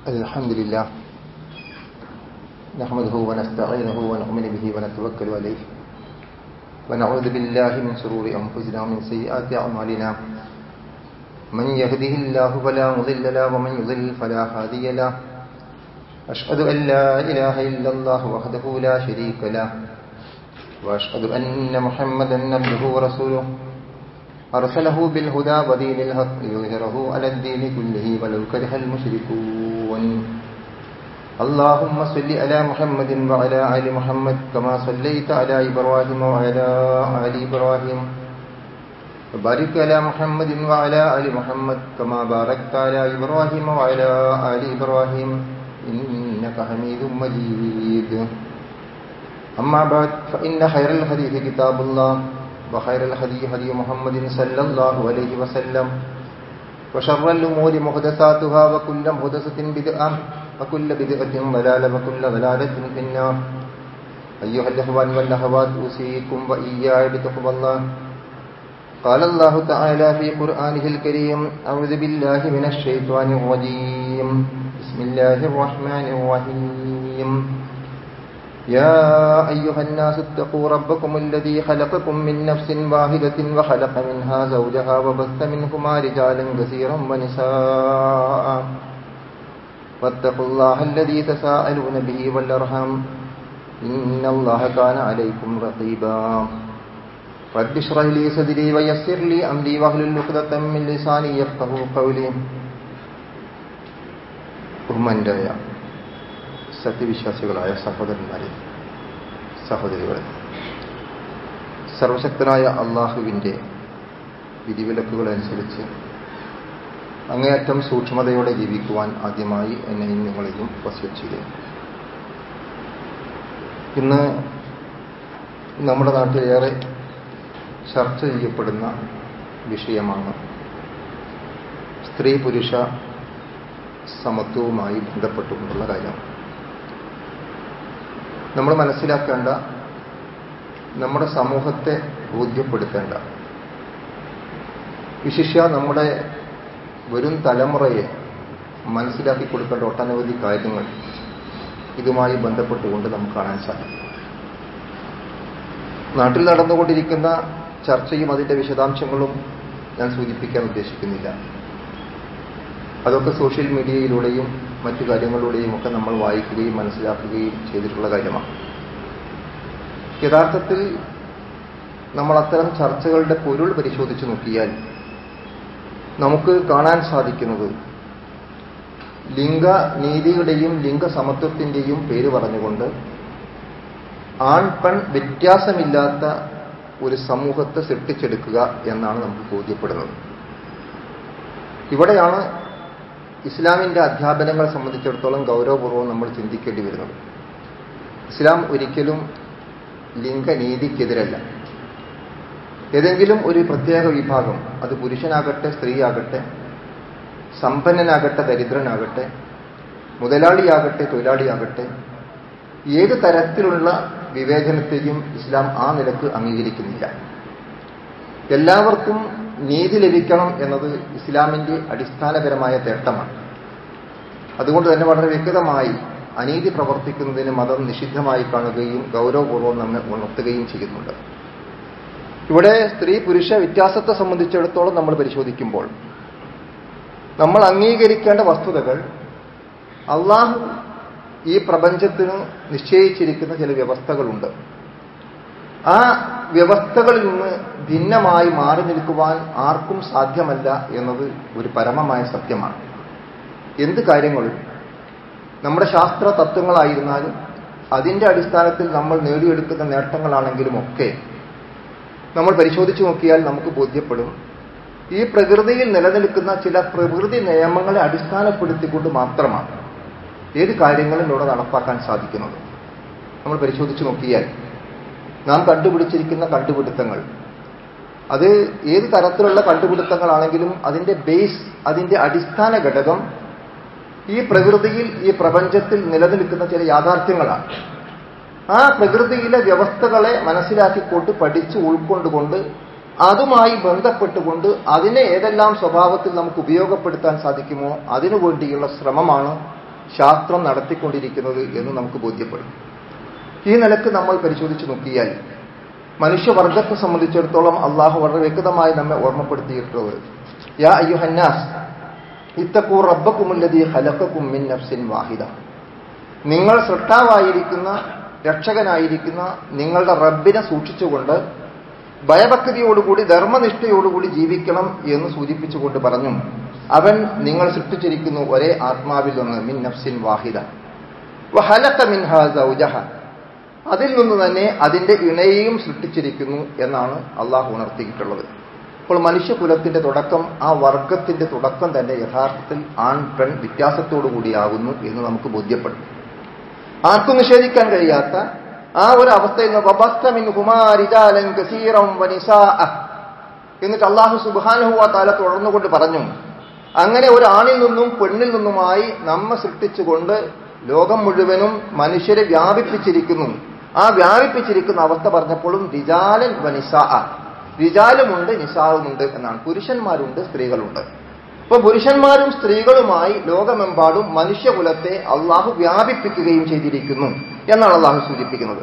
الحمد لله نحمده ونستعينه ونؤمن به ونتوكل عليه ونعوذ بالله من شرور أنفسنا ومن سيئات أعمالنا من يهده الله فلا مضل له ومن يضلل فلا هادي له أشهد أن لا إله إلا الله وحده لا شريك له وأشهد أن محمدا عبده ورسوله أرسله بالهدى ودين الحق ليظهره على الدين كله ولو كره المشركون اللهم صل على محمد وعلى آل محمد كما صليت على إبراهيم وعلى آل إبراهيم وبارك على محمد وعلى آل محمد كما باركت على إبراهيم وعلى آل إبراهيم إنك حميد مجيد أما بعد فإن خير الحديث كتاب الله وخير الهدي هدي محمد صلى الله عليه وسلم وشر الأمور محدثاتها وكل محدثة بدعة وكل بدعة ضلالة وكل ضلالة في النار أيها الإخوان والأخوات أوصيكم وإياي بتقوى الله قال الله تعالى في قرآنه الكريم أعوذ بالله من الشيطان الرجيم بسم الله الرحمن الرحيم يا أيها الناس اتقوا ربكم الذي خلقكم من نفس واحدة وخلق منها زوجها وبث منهما رجالا كثيرا ونساء واتقوا الله الذي تساءلون به والأرحام إن الله كان عليكم رقيبا رب اشرح لي صدري ويسر لي أمري واحلل عقدة من لساني يفقهوا قولي ബഹുമാന്റായ സത്യവിശ്വാസികളായ സഹോദരന്മാരെ സഹോദരികളെ സർവശക്തനായ അള്ളാഹുവിൻ്റെ വിധിവിലക്കുകൾ അനുസരിച്ച് അങ്ങേയറ്റം സൂക്ഷ്മതയോടെ ജീവിക്കുവാൻ ആദ്യമായി എന്നെയും നിങ്ങളെയും വസിച്ചിരുന്നു ഇന്ന് നമ്മുടെ നാട്ടിലേറെ ചർച്ച ചെയ്യപ്പെടുന്ന വിഷയമാണ് സ്ത്രീ പുരുഷ സമത്വവുമായി ബന്ധപ്പെട്ടുകൊണ്ടുള്ള കാര്യം നമ്മൾ മനസ്സിലാക്കേണ്ട നമ്മുടെ സമൂഹത്തെ ബോധ്യപ്പെടുത്തേണ്ട വിശിഷ്യ നമ്മുടെ വരും തലമുറയെ മനസ്സിലാക്കി കൊടുക്കേണ്ട ഒട്ടനവധി കാര്യങ്ങൾ ഇതുമായി ബന്ധപ്പെട്ടുകൊണ്ട് നമുക്ക് കാണാൻ സാധിക്കും നാട്ടിൽ നടന്നുകൊണ്ടിരിക്കുന്ന ചർച്ചയും അതിൻ്റെ വിശദാംശങ്ങളും ഞാൻ സൂചിപ്പിക്കാൻ ഉദ്ദേശിക്കുന്നില്ല അതൊക്കെ സോഷ്യൽ മീഡിയയിലൂടെയും മറ്റു കാര്യങ്ങളിലൂടെയും ഒക്കെ നമ്മൾ വായിക്കുകയും മനസ്സിലാക്കുകയും ചെയ്തിട്ടുള്ള കാര്യമാണ് യഥാർത്ഥത്തിൽ നമ്മൾ അത്തരം ചർച്ചകളുടെ പൊരുൾ പരിശോധിച്ച് നോക്കിയാൽ നമുക്ക് കാണാൻ സാധിക്കുന്നത് ലിംഗനീതിയുടെയും ലിംഗസമത്വത്തിൻ്റെയും പേര് പറഞ്ഞുകൊണ്ട് ആൺ പെൺ വ്യത്യാസമില്ലാത്ത ഒരു സമൂഹത്തെ സൃഷ്ടിച്ചെടുക്കുക എന്നാണ് നമുക്ക് ബോധ്യപ്പെടുന്നത് ഇവിടെയാണ് ഇസ്ലാമിന്റെ അധ്യാപനങ്ങളെ സംബന്ധിച്ചിടത്തോളം ഗൗരവപൂർവ്വം നമ്മൾ ചിന്തിക്കേണ്ടി വരുന്നത് ഇസ്ലാം ഒരിക്കലും ലിംഗനീതിക്കെതിരല്ല ഏതെങ്കിലും ഒരു പ്രത്യേക വിഭാഗം അത് പുരുഷനാകട്ടെ സ്ത്രീയാകട്ടെ സമ്പന്നനാകട്ടെ ദരിദ്രനാകട്ടെ മുതലാളിയാകട്ടെ തൊഴിലാളിയാകട്ടെ ഏത് തരത്തിലുള്ള വിവേചനത്തെയും ഇസ്ലാം ആ നിലക്ക് അംഗീകരിക്കുന്നില്ല എല്ലാവർക്കും നീതി ലഭിക്കണം എന്നത് ഇസ്ലാമിന്റെ അടിസ്ഥാനപരമായ തേട്ടമാണ് അതുകൊണ്ട് തന്നെ വളരെ വ്യക്തമായി അനീതി പ്രവർത്തിക്കുന്നതിന് മതം നിഷിദ്ധമായി കാണുകയും ഗൗരവപൂർവ്വം നമ്മെ ഉണർത്തുകയും ചെയ്യുന്നുണ്ട് ഇവിടെ സ്ത്രീ പുരുഷ വ്യത്യാസത്തെ സംബന്ധിച്ചിടത്തോളം നമ്മൾ പരിശോധിക്കുമ്പോൾ നമ്മൾ അംഗീകരിക്കേണ്ട വസ്തുതകൾ അള്ളാഹു ഈ പ്രപഞ്ചത്തിന് നിശ്ചയിച്ചിരിക്കുന്ന ചില വ്യവസ്ഥകളുണ്ട് ആ വ്യവസ്ഥകളിൽ നിന്ന് ഭിന്നമായി മാറി നിൽക്കുവാൻ ആർക്കും സാധ്യമല്ല എന്നത് ഒരു പരമമായ സത്യമാണ് എന്ത് കാര്യങ്ങളും നമ്മുടെ ശാസ്ത്ര തത്വങ്ങളായിരുന്നാലും അതിന്റെ അടിസ്ഥാനത്തിൽ നമ്മൾ നേടിയെടുക്കുന്ന നേട്ടങ്ങളാണെങ്കിലും ഒക്കെ നമ്മൾ പരിശോധിച്ചു നോക്കിയാൽ നമുക്ക് ബോധ്യപ്പെടും ഈ പ്രകൃതിയിൽ നിലനിൽക്കുന്ന ചില പ്രകൃതി നിയമങ്ങളെ അടിസ്ഥാനപ്പെടുത്തിക്കൊണ്ട് മാത്രമാണ് ഏത് കാര്യങ്ങളും ഇവിടെ നടപ്പാക്കാൻ സാധിക്കുന്നത് നമ്മൾ പരിശോധിച്ചു നോക്കിയാൽ നാം കണ്ടുപിടിച്ചിരിക്കുന്ന കണ്ടുപിടുത്തങ്ങൾ അത് ഏത് തരത്തിലുള്ള കണ്ടുപിടുത്തങ്ങളാണെങ്കിലും അതിന്റെ ബേസ് അതിന്റെ അടിസ്ഥാന ഘടകം ഈ പ്രകൃതിയിൽ ഈ പ്രപഞ്ചത്തിൽ നിലനിൽക്കുന്ന ചില യാഥാർത്ഥ്യങ്ങളാണ് ആ പ്രകൃതിയിലെ വ്യവസ്ഥകളെ മനസ്സിലാക്കിക്കൊണ്ട് പഠിച്ച് ഉൾക്കൊണ്ടുകൊണ്ട് അതുമായി ബന്ധപ്പെട്ടുകൊണ്ട് അതിനെ ഏതെല്ലാം സ്വഭാവത്തിൽ നമുക്ക് ഉപയോഗപ്പെടുത്താൻ സാധിക്കുമോ അതിനു വേണ്ടിയുള്ള ശ്രമമാണ് ശാസ്ത്രം നടത്തിക്കൊണ്ടിരിക്കുന്നത് എന്ന് നമുക്ക് ബോധ്യപ്പെടും ഈ നിലക്ക് നമ്മൾ പരിശോധിച്ച് നോക്കിയാൽ മനുഷ്യവർഗത്തെ സംബന്ധിച്ചിടത്തോളം അള്ളാഹു വളരെ വ്യക്തമായി നമ്മെ ഓർമ്മപ്പെടുത്തിയിട്ടുള്ളത് യാ അയ്യുഹന്നാസ് ഇത്തക്കൂർ റബ്ബക്കുമുല്ലതി ഹലക്കും മിൻ നഫ്സിൻ വാഹിദ നിങ്ങൾ സൃഷ്ടാവായിരിക്കുന്ന രക്ഷകനായിരിക്കുന്ന നിങ്ങളുടെ റബ്ബിനെ സൂക്ഷിച്ചുകൊണ്ട് ഭയഭക്തിയോടുകൂടി ധർമ്മനിഷ്ഠയോടുകൂടി ജീവിക്കണം എന്ന് സൂചിപ്പിച്ചുകൊണ്ട് പറഞ്ഞു അവൻ നിങ്ങൾ സൃഷ്ടിച്ചിരിക്കുന്നു ഒരേ ആത്മാവിൽ നിന്ന് മിൻ നഫ്സിൻ വാഹിദ വഹലക മിൻഹാ സൗജഹ അതിൽ നിന്ന് തന്നെ അതിന്റെ ഇണയെയും സൃഷ്ടിച്ചിരിക്കുന്നു എന്നാണ് അള്ളാഹു ഉണർത്തിയിട്ടുള്ളത് അപ്പോൾ മനുഷ്യകുലത്തിന്റെ തുടക്കം ആ വർഗത്തിന്റെ തുടക്കം തന്നെ യഥാർത്ഥത്തിൽ ആൺ പെൺ വ്യത്യാസത്തോടു കൂടിയാകുന്നു എന്ന് നമുക്ക് ബോധ്യപ്പെടും ആർക്കും നിഷേധിക്കാൻ കഴിയാത്ത ആ ഒരു അവസ്ഥയിൽ നിന്ന് വബസ്തമിൻ ഹുമാരിജാലൻ കസീറം വനിസാ എന്നിട്ട് അള്ളാഹു സുബാനുഹുവ താല തുടർന്നുകൊണ്ട് പറഞ്ഞു അങ്ങനെ ഒരു ആണിൽ നിന്നും പെണ്ണിൽ നിന്നുമായി നമ്മെ സൃഷ്ടിച്ചുകൊണ്ട് ലോകം മുഴുവനും മനുഷ്യരെ വ്യാപിപ്പിച്ചിരിക്കുന്നു ആ വ്യാപിപ്പിച്ചിരിക്കുന്ന അവസ്ഥ പറഞ്ഞപ്പോഴും റിജാലൻ വനിസാ റിജാലുമുണ്ട് നിസാവുമുണ്ട് എന്നാണ് പുരുഷന്മാരുണ്ട് സ്ത്രീകളുണ്ട് അപ്പൊ പുരുഷന്മാരും സ്ത്രീകളുമായി ലോകമെമ്പാടും മനുഷ്യകുലത്തെ അള്ളാഹു വ്യാപിപ്പിക്കുകയും ചെയ്തിരിക്കുന്നു എന്നാണ് അള്ളാഹു സൂചിപ്പിക്കുന്നത്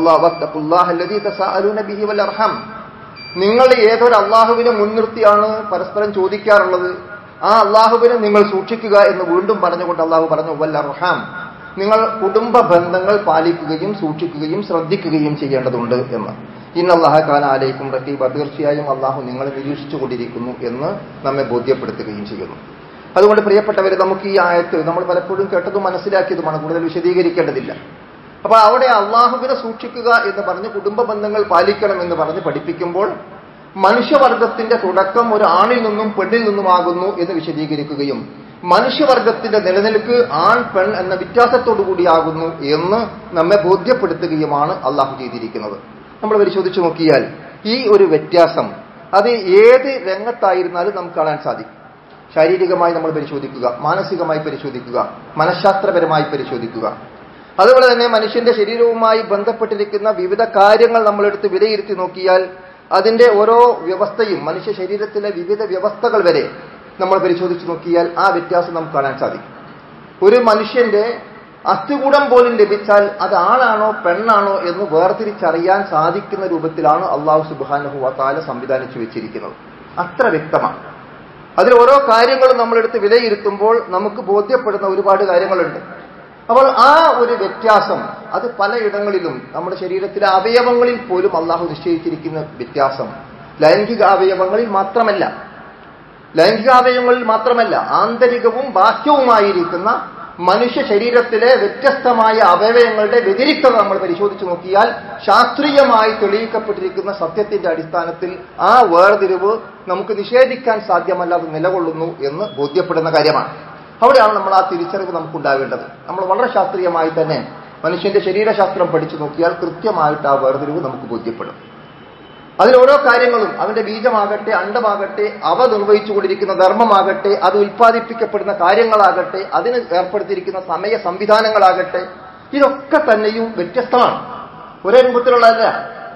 നിങ്ങൾ ഏതൊരു അള്ളാഹുവിനെ മുൻനിർത്തിയാണ് പരസ്പരം ചോദിക്കാറുള്ളത് ആ അള്ളാഹുവിനെ നിങ്ങൾ സൂക്ഷിക്കുക എന്ന് വീണ്ടും പറഞ്ഞുകൊണ്ട് അള്ളാഹു പറഞ്ഞു വല്ലർഹാം നിങ്ങൾ കുടുംബ ബന്ധങ്ങൾ പാലിക്കുകയും സൂക്ഷിക്കുകയും ശ്രദ്ധിക്കുകയും ചെയ്യേണ്ടതുണ്ട് എന്ന് ഇന്നല്ലാഹക്കാല ആലയിക്കും റഹീബ തീർച്ചയായും അള്ളാഹു നിങ്ങളെ നിരീക്ഷിച്ചുകൊണ്ടിരിക്കുന്നു എന്ന് നമ്മെ ബോധ്യപ്പെടുത്തുകയും ചെയ്യുന്നു അതുകൊണ്ട് പ്രിയപ്പെട്ടവരെ നമുക്ക് ഈ ആയത്ത് നമ്മൾ പലപ്പോഴും കേട്ടതും മനസ്സിലാക്കിയതുമാണ് കൂടുതൽ വിശദീകരിക്കേണ്ടതില്ല അപ്പൊ അവിടെ അള്ളാഹുവിനെ സൂക്ഷിക്കുക എന്ന് പറഞ്ഞ് കുടുംബ ബന്ധങ്ങൾ പാലിക്കണം എന്ന് പറഞ്ഞ് പഠിപ്പിക്കുമ്പോൾ മനുഷ്യവർഗത്തിന്റെ തുടക്കം ഒരു ആണിൽ നിന്നും പെണ്ണിൽ നിന്നുമാകുന്നു എന്ന് വിശദീകരിക്കുകയും മനുഷ്യവർഗത്തിന്റെ നിലനിൽക്ക് ആൺ പെൺ എന്ന വ്യത്യാസത്തോടു കൂടിയാകുന്നു എന്ന് നമ്മെ ബോധ്യപ്പെടുത്തുകയുമാണ് അള്ളാഹു ചെയ്തിരിക്കുന്നത് നമ്മൾ പരിശോധിച്ചു നോക്കിയാൽ ഈ ഒരു വ്യത്യാസം അത് ഏത് രംഗത്തായിരുന്നാലും നമുക്ക് കാണാൻ സാധിക്കും ശാരീരികമായി നമ്മൾ പരിശോധിക്കുക മാനസികമായി പരിശോധിക്കുക മനഃശാസ്ത്രപരമായി പരിശോധിക്കുക അതുപോലെ തന്നെ മനുഷ്യന്റെ ശരീരവുമായി ബന്ധപ്പെട്ടിരിക്കുന്ന വിവിധ കാര്യങ്ങൾ നമ്മളെടുത്ത് വിലയിരുത്തി നോക്കിയാൽ അതിന്റെ ഓരോ വ്യവസ്ഥയും മനുഷ്യ ശരീരത്തിലെ വിവിധ വ്യവസ്ഥകൾ വരെ നമ്മൾ പരിശോധിച്ച് നോക്കിയാൽ ആ വ്യത്യാസം നമുക്ക് കാണാൻ സാധിക്കും ഒരു മനുഷ്യന്റെ അസ്ഥികൂടം പോലും ലഭിച്ചാൽ അത് ആണാണോ പെണ്ണാണോ എന്ന് വേർതിരിച്ചറിയാൻ സാധിക്കുന്ന രൂപത്തിലാണ് അള്ളാഹു സുബാനുഹു വത്താല സംവിധാനിച്ചു വെച്ചിരിക്കുന്നത് അത്ര വ്യക്തമാണ് അതിൽ ഓരോ കാര്യങ്ങളും നമ്മളെടുത്ത് വിലയിരുത്തുമ്പോൾ നമുക്ക് ബോധ്യപ്പെടുന്ന ഒരുപാട് കാര്യങ്ങളുണ്ട് അപ്പോൾ ആ ഒരു വ്യത്യാസം അത് പലയിടങ്ങളിലും നമ്മുടെ ശരീരത്തിലെ അവയവങ്ങളിൽ പോലും അള്ളാഹു നിശ്ചയിച്ചിരിക്കുന്ന വ്യത്യാസം ലൈംഗിക അവയവങ്ങളിൽ മാത്രമല്ല ലൈംഗികാവയവങ്ങളിൽ മാത്രമല്ല ആന്തരികവും ബാഹ്യവുമായിരിക്കുന്ന മനുഷ്യ ശരീരത്തിലെ വ്യത്യസ്തമായ അവയവങ്ങളുടെ വ്യതിരിക്തത നമ്മൾ പരിശോധിച്ചു നോക്കിയാൽ ശാസ്ത്രീയമായി തെളിയിക്കപ്പെട്ടിരിക്കുന്ന സത്യത്തിന്റെ അടിസ്ഥാനത്തിൽ ആ വേർതിരിവ് നമുക്ക് നിഷേധിക്കാൻ സാധ്യമല്ലാതെ നിലകൊള്ളുന്നു എന്ന് ബോധ്യപ്പെടുന്ന കാര്യമാണ് അവിടെയാണ് നമ്മൾ ആ തിരിച്ചറിവ് നമുക്കുണ്ടാവേണ്ടത് നമ്മൾ വളരെ ശാസ്ത്രീയമായി തന്നെ മനുഷ്യന്റെ ശരീരശാസ്ത്രം പഠിച്ചു നോക്കിയാൽ കൃത്യമായിട്ട് ആ വേർതിരിവ് നമുക്ക് ബോധ്യപ്പെടും അതിൽ ഓരോ കാര്യങ്ങളും അവന്റെ ബീജമാകട്ടെ അണ്ടമാകട്ടെ അവ നിർവഹിച്ചുകൊണ്ടിരിക്കുന്ന ധർമ്മമാകട്ടെ അത് ഉൽപ്പാദിപ്പിക്കപ്പെടുന്ന കാര്യങ്ങളാകട്ടെ അതിന് ഏർപ്പെടുത്തിയിരിക്കുന്ന സമയ സംവിധാനങ്ങളാകട്ടെ ഇതൊക്കെ തന്നെയും വ്യത്യസ്തമാണ് ഒരേ രൂപത്തിലുള്ളതല്ല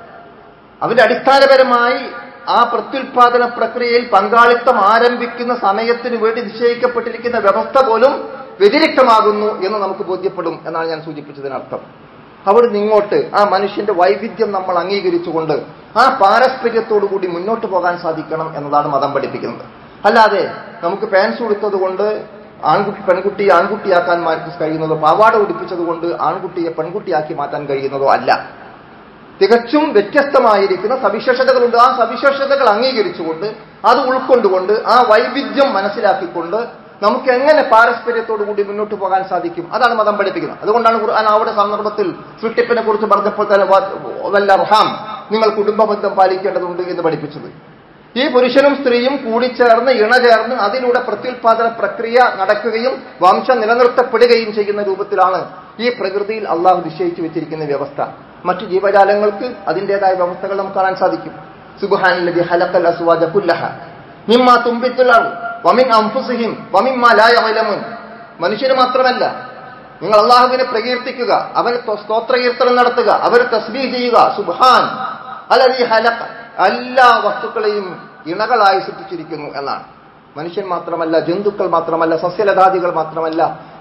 അവന്റെ അടിസ്ഥാനപരമായി ആ പ്രത്യുൽപാദന പ്രക്രിയയിൽ പങ്കാളിത്തം ആരംഭിക്കുന്ന സമയത്തിന് വേണ്ടി നിശ്ചയിക്കപ്പെട്ടിരിക്കുന്ന വ്യവസ്ഥ പോലും വ്യതിരിക്തമാകുന്നു എന്ന് നമുക്ക് ബോധ്യപ്പെടും എന്നാണ് ഞാൻ സൂചിപ്പിച്ചതിനർത്ഥം അവിടുന്ന് ഇങ്ങോട്ട് ആ മനുഷ്യന്റെ വൈവിധ്യം നമ്മൾ അംഗീകരിച്ചുകൊണ്ട് ആ പാരസ്പര്യത്തോടു കൂടി മുന്നോട്ട് പോകാൻ സാധിക്കണം എന്നതാണ് മതം പഠിപ്പിക്കുന്നത് അല്ലാതെ നമുക്ക് പാൻസ് ഉടുത്തത് കൊണ്ട് ആൺകുട്ടി പെൺകുട്ടിയെ ആൺകുട്ടിയാക്കാൻ മാറ്റി കഴിയുന്നതോ പാവാട ഉടുപ്പിച്ചത് കൊണ്ട് ആൺകുട്ടിയെ പെൺകുട്ടിയാക്കി മാറ്റാൻ കഴിയുന്നതോ അല്ല തികച്ചും വ്യത്യസ്തമായിരിക്കുന്ന സവിശേഷതകളുണ്ട് ആ സവിശേഷതകൾ അംഗീകരിച്ചുകൊണ്ട് അത് ഉൾക്കൊണ്ടുകൊണ്ട് ആ വൈവിധ്യം മനസ്സിലാക്കിക്കൊണ്ട് നമുക്ക് എങ്ങനെ പാരസ്പര്യത്തോടു കൂടി മുന്നോട്ട് പോകാൻ സാധിക്കും അതാണ് മതം പഠിപ്പിക്കുന്നത് അതുകൊണ്ടാണ് ഖുർആൻ അവിടെ സന്ദർഭത്തിൽ സൃഷ്ടിപ്പിനെ കുറിച്ച് പറഞ്ഞപ്പോൾ തന്നെ വല്ല റഹാം നിങ്ങൾ കുടുംബബന്ധം പാലിക്കേണ്ടതുണ്ട് എന്ന് പഠിപ്പിച്ചത് ഈ പുരുഷനും സ്ത്രീയും കൂടിച്ചേർന്ന് ഇണചേർന്ന് അതിലൂടെ പ്രത്യുൽപാദന പ്രക്രിയ നടക്കുകയും വംശം നിലനിർത്തപ്പെടുകയും ചെയ്യുന്ന രൂപത്തിലാണ് ഈ പ്രകൃതിയിൽ അള്ളാഹു നിശ്ചയിച്ചു വെച്ചിരിക്കുന്ന വ്യവസ്ഥ മറ്റു ജീവജാലങ്ങൾക്ക് അതിൻ്റെതായ വ്യവസ്ഥകൾ നമുക്ക് കാണാൻ സാധിക്കും സുബാനല്ലതി ഹലക്കൽ അസുവാജ കുല്ലഹ മിമ്മ തുമ്പിത്തുള്ളാണ് വമിൻ അംഫുസിഹിം വമിമ്മ ലായലമുൻ മനുഷ്യന് മാത്രമല്ല നിങ്ങൾ അള്ളാഹുവിനെ പ്രകീർത്തിക്കുക അവന് സ്തോത്രകീർത്തനം നടത്തുക അവർ തസ്ബീ ചെയ്യുക സുബാൻ അലതി ഹലക്ക എല്ലാ വസ്തുക്കളെയും ഇണകളായി സൃഷ്ടിച്ചിരിക്കുന്നു എന്നാണ് മനുഷ്യൻ മാത്രമല്ല ജന്തുക്കൾ മാത്രമല്ല സസ്യലതാദികൾ മാത്രമല്ല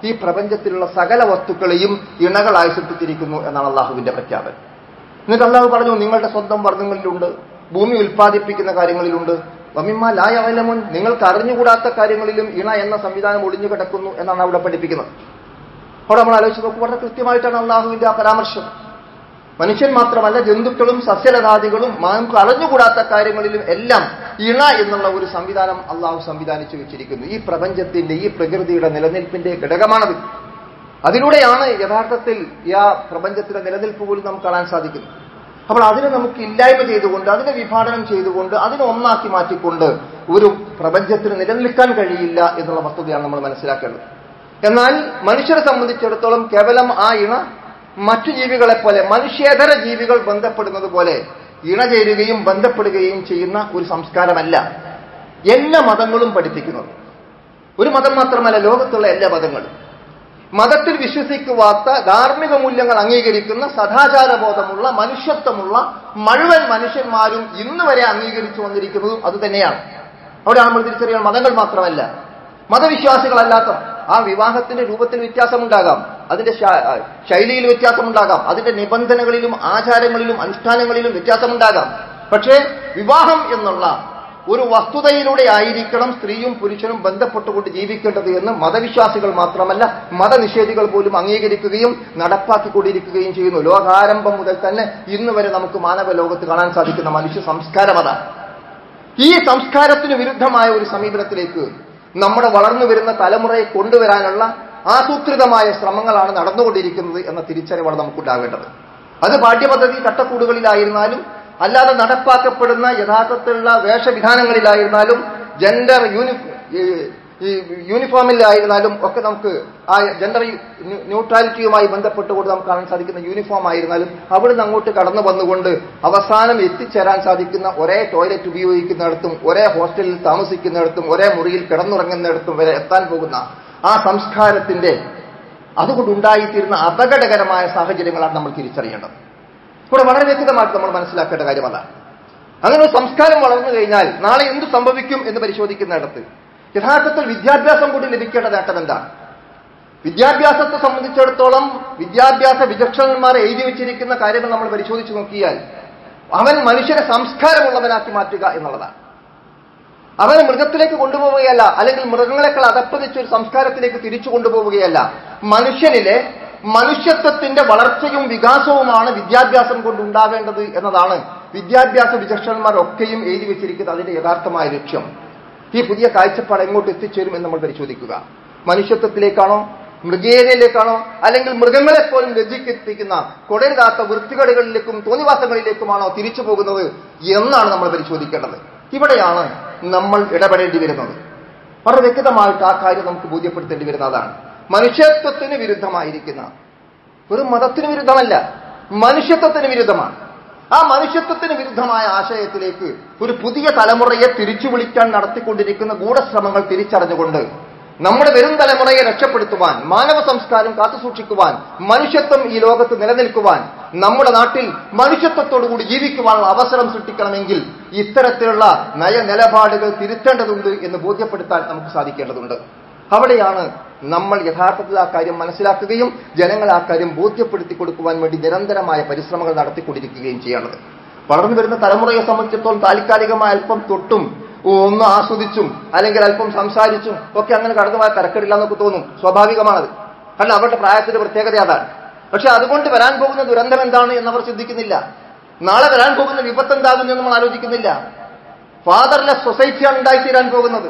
ഈ പ്രപഞ്ചത്തിലുള്ള സകല വസ്തുക്കളെയും ഇണകളായി സൃഷ്ടിച്ചിരിക്കുന്നു എന്നാണ് അള്ളാഹുവിന്റെ പ്രഖ്യാപനം എന്നിട്ട് അള്ളാഹു പറഞ്ഞു നിങ്ങളുടെ സ്വന്തം വർഗങ്ങളിലുണ്ട് ഭൂമി ഉൽപ്പാദിപ്പിക്കുന്ന കാര്യങ്ങളിലുണ്ട് വമിമ്മ ലായവലമുൻ നിങ്ങൾക്ക് അറിഞ്ഞുകൂടാത്ത കാര്യങ്ങളിലും ഇണ എന്ന സംവിധാനം ഒളിഞ്ഞു കിടക്കുന്നു എന്നാണ് അവിടെ പഠിപ്പിക്കുന്നത് അവിടെ നമ്മൾ ആലോചിച്ച് നോക്കും വളരെ കൃത്യമായിട്ടാണ് അള്ളാഹുവിന്റെ ആ പരാമർശം മനുഷ്യൻ മാത്രമല്ല ജന്തുക്കളും സസ്യലതാദികളും നമുക്ക് അറിഞ്ഞുകൂടാത്ത കാര്യങ്ങളിലും എല്ലാം ഇണ എന്നുള്ള ഒരു സംവിധാനം അള്ളാഹു സംവിധാനിച്ചു വെച്ചിരിക്കുന്നു ഈ പ്രപഞ്ചത്തിന്റെ ഈ പ്രകൃതിയുടെ നിലനിൽപ്പിന്റെ ഘടകമാണത് അതിലൂടെയാണ് യഥാർത്ഥത്തിൽ ഈ ആ പ്രപഞ്ചത്തിന്റെ നിലനിൽപ്പ് പോലും നമുക്ക് കാണാൻ സാധിക്കുന്നത് അപ്പോൾ അതിനെ നമുക്ക് ഇല്ലായ്മ ചെയ്തുകൊണ്ട് അതിനെ വിഭാടനം ചെയ്തുകൊണ്ട് അതിനെ ഒന്നാക്കി മാറ്റിക്കൊണ്ട് ഒരു പ്രപഞ്ചത്തിന് നിലനിൽക്കാൻ കഴിയില്ല എന്നുള്ള വസ്തുതയാണ് നമ്മൾ മനസ്സിലാക്കേണ്ടത് എന്നാൽ മനുഷ്യരെ സംബന്ധിച്ചിടത്തോളം കേവലം ആ ഇണ മറ്റു ജീവികളെ പോലെ മനുഷ്യേതര ജീവികൾ ബന്ധപ്പെടുന്നത് പോലെ ഇണചേരുകയും ബന്ധപ്പെടുകയും ചെയ്യുന്ന ഒരു സംസ്കാരമല്ല എല്ലാ മതങ്ങളും പഠിപ്പിക്കുന്നത് ഒരു മതം മാത്രമല്ല ലോകത്തുള്ള എല്ലാ മതങ്ങളും മതത്തിൽ വിശ്വസിക്കുവാത്ത ധാർമ്മിക മൂല്യങ്ങൾ അംഗീകരിക്കുന്ന സദാചാരബോധമുള്ള മനുഷ്യത്വമുള്ള മുഴുവൻ മനുഷ്യന്മാരും ഇന്ന് വരെ അംഗീകരിച്ചു വന്നിരിക്കുന്നതും അത് തന്നെയാണ് അവിടെ നമ്മൾ തിരിച്ചറിയാൻ മതങ്ങൾ മാത്രമല്ല മതവിശ്വാസികളല്ലാത്ത ആ വിവാഹത്തിന്റെ രൂപത്തിൽ വ്യത്യാസമുണ്ടാകാം അതിന്റെ ശൈലിയിൽ വ്യത്യാസമുണ്ടാകാം അതിന്റെ നിബന്ധനകളിലും ആചാരങ്ങളിലും അനുഷ്ഠാനങ്ങളിലും വ്യത്യാസമുണ്ടാകാം പക്ഷേ വിവാഹം എന്നുള്ള ഒരു വസ്തുതയിലൂടെ ആയിരിക്കണം സ്ത്രീയും പുരുഷനും ബന്ധപ്പെട്ടുകൊണ്ട് ജീവിക്കേണ്ടത് എന്ന് മതവിശ്വാസികൾ മാത്രമല്ല മതനിഷേധികൾ പോലും അംഗീകരിക്കുകയും നടപ്പാക്കിക്കൊണ്ടിരിക്കുകയും ചെയ്യുന്നു ലോകാരംഭം മുതൽ തന്നെ ഇന്ന് വരെ നമുക്ക് മാനവ ലോകത്ത് കാണാൻ സാധിക്കുന്ന മനുഷ്യ സംസ്കാരം അതാണ് ഈ സംസ്കാരത്തിന് വിരുദ്ധമായ ഒരു സമീപനത്തിലേക്ക് നമ്മുടെ വളർന്നു വരുന്ന തലമുറയെ കൊണ്ടുവരാനുള്ള ആസൂത്രിതമായ ശ്രമങ്ങളാണ് നടന്നുകൊണ്ടിരിക്കുന്നത് എന്ന തിരിച്ചറിവാണ് നമുക്കുണ്ടാവേണ്ടത് അത് പാഠ്യപദ്ധതി ചട്ടക്കൂടുകളിലായിരുന്നാലും അല്ലാതെ നടപ്പാക്കപ്പെടുന്ന യഥാർത്ഥത്തിലുള്ള വേഷവിധാനങ്ങളിലായിരുന്നാലും ജെൻഡർ യൂണി ഈ യൂണിഫോമിലായിരുന്നാലും ഒക്കെ നമുക്ക് ആ ജെൻഡർ ന്യൂട്രാലിറ്റിയുമായി ബന്ധപ്പെട്ടുകൊണ്ട് നമുക്ക് കാണാൻ സാധിക്കുന്ന യൂണിഫോം ആയിരുന്നാലും അവിടുന്ന് അങ്ങോട്ട് കടന്നു വന്നുകൊണ്ട് അവസാനം എത്തിച്ചേരാൻ സാധിക്കുന്ന ഒരേ ടോയ്ലറ്റ് ഉപയോഗിക്കുന്നിടത്തും ഒരേ ഹോസ്റ്റലിൽ താമസിക്കുന്നിടത്തും ഒരേ മുറിയിൽ കിടന്നുറങ്ങുന്നിടത്തും വരെ എത്താൻ പോകുന്ന ആ സംസ്കാരത്തിന്റെ അതുകൊണ്ടുണ്ടായിത്തീരുന്ന അപകടകരമായ സാഹചര്യങ്ങളാണ് നമ്മൾ തിരിച്ചറിയേണ്ടത് ഇവിടെ വളരെ വ്യക്തമായിട്ട് നമ്മൾ മനസ്സിലാക്കേണ്ട കാര്യമല്ല അങ്ങനെ ഒരു സംസ്കാരം വളർന്നു കഴിഞ്ഞാൽ നാളെ എന്ത് സംഭവിക്കും എന്ന് പരിശോധിക്കുന്നിടത്ത് യഥാർത്ഥത്തിൽ വിദ്യാഭ്യാസം കൂടി ലഭിക്കേണ്ട നേട്ടം എന്താണ് വിദ്യാഭ്യാസത്തെ സംബന്ധിച്ചിടത്തോളം വിദ്യാഭ്യാസ വിചക്ഷണന്മാർ എഴുതി വെച്ചിരിക്കുന്ന കാര്യങ്ങൾ നമ്മൾ പരിശോധിച്ച് നോക്കിയാൽ അവൻ മനുഷ്യനെ സംസ്കാരമുള്ളവനാക്കി മാറ്റുക എന്നുള്ളതാണ് അവനെ മൃഗത്തിലേക്ക് കൊണ്ടുപോവുകയല്ല അല്ലെങ്കിൽ മൃഗങ്ങളെക്കാൾ അതപ്പതിച്ച ഒരു സംസ്കാരത്തിലേക്ക് തിരിച്ചു കൊണ്ടുപോവുകയല്ല മനുഷ്യനിലെ മനുഷ്യത്വത്തിന്റെ വളർച്ചയും വികാസവുമാണ് വിദ്യാഭ്യാസം കൊണ്ട് ഉണ്ടാവേണ്ടത് എന്നതാണ് വിദ്യാഭ്യാസ വിചക്ഷണന്മാരൊക്കെയും എഴുതി വെച്ചിരിക്കുന്നത് അതിന്റെ യഥാർത്ഥമായ ലക്ഷ്യം ഈ പുതിയ കാഴ്ചപ്പാട് എങ്ങോട്ട് എത്തിച്ചേരും എന്ന് നമ്മൾ പരിശോധിക്കുക മനുഷ്യത്വത്തിലേക്കാണോ മൃഗേയതയിലേക്കാണോ അല്ലെങ്കിൽ മൃഗങ്ങളെ പോലും ലജ്ജിക്കെത്തിക്കുന്ന കൊടരുതാത്ത വൃത്തികേടുകളിലേക്കും തോന്നിവാസങ്ങളിലേക്കുമാണോ തിരിച്ചു പോകുന്നത് എന്നാണ് നമ്മൾ പരിശോധിക്കേണ്ടത് ഇവിടെയാണ് നമ്മൾ ഇടപെടേണ്ടി വരുന്നത് വളരെ വ്യക്തമായിട്ട് ആ കാര്യം നമുക്ക് ബോധ്യപ്പെടുത്തേണ്ടി വരുന്ന അതാണ് മനുഷ്യത്വത്തിന് വിരുദ്ധമായിരിക്കുന്ന ഒരു മതത്തിന് വിരുദ്ധമല്ല മനുഷ്യത്വത്തിന് വിരുദ്ധമാണ് ആ മനുഷ്യത്വത്തിന് വിരുദ്ധമായ ആശയത്തിലേക്ക് ഒരു പുതിയ തലമുറയെ തിരിച്ചു വിളിക്കാൻ നടത്തിക്കൊണ്ടിരിക്കുന്ന ഗൂഢശ്രമങ്ങൾ തിരിച്ചറിഞ്ഞുകൊണ്ട് നമ്മുടെ വരും തലമുറയെ രക്ഷപ്പെടുത്തുവാൻ മാനവ സംസ്കാരം കാത്തുസൂക്ഷിക്കുവാൻ മനുഷ്യത്വം ഈ ലോകത്ത് നിലനിൽക്കുവാൻ നമ്മുടെ നാട്ടിൽ മനുഷ്യത്വത്തോടുകൂടി ജീവിക്കുവാനുള്ള അവസരം സൃഷ്ടിക്കണമെങ്കിൽ ഇത്തരത്തിലുള്ള നയ നിലപാടുകൾ തിരുത്തേണ്ടതുണ്ട് എന്ന് ബോധ്യപ്പെടുത്താൻ നമുക്ക് സാധിക്കേണ്ടതുണ്ട് അവിടെയാണ് നമ്മൾ യഥാർത്ഥത്തിൽ ആ കാര്യം മനസ്സിലാക്കുകയും ജനങ്ങൾ ആ കാര്യം ബോധ്യപ്പെടുത്തി കൊടുക്കുവാൻ വേണ്ടി നിരന്തരമായ പരിശ്രമങ്ങൾ നടത്തിക്കൊണ്ടിരിക്കുകയും ചെയ്യേണ്ടത് വളർന്നു വരുന്ന തലമുറയെ സംബന്ധിച്ചിടത്തോളം താൽക്കാലികമായ അല്പം തൊട്ടും ഒന്ന് ആസ്വദിച്ചും അല്ലെങ്കിൽ അല്പം സംസാരിച്ചും ഒക്കെ അങ്ങനെ കടന്നുപോയ തിരക്കിടില്ല എന്നൊക്കെ തോന്നും സ്വാഭാവികമാണത് കാരണം അവരുടെ പ്രായത്തിന്റെ പ്രത്യേകത അതാണ് പക്ഷെ അതുകൊണ്ട് വരാൻ പോകുന്ന ദുരന്തം എന്താണ് എന്നവർ ചിന്തിക്കുന്നില്ല നാളെ വരാൻ പോകുന്ന വിപത്ത് എന്താകുന്നു എന്ന് നമ്മൾ ആലോചിക്കുന്നില്ല ഫാദർലെസ് സൊസൈറ്റിയാണ് ഉണ്ടായിത്തീരാൻ പോകുന്നത്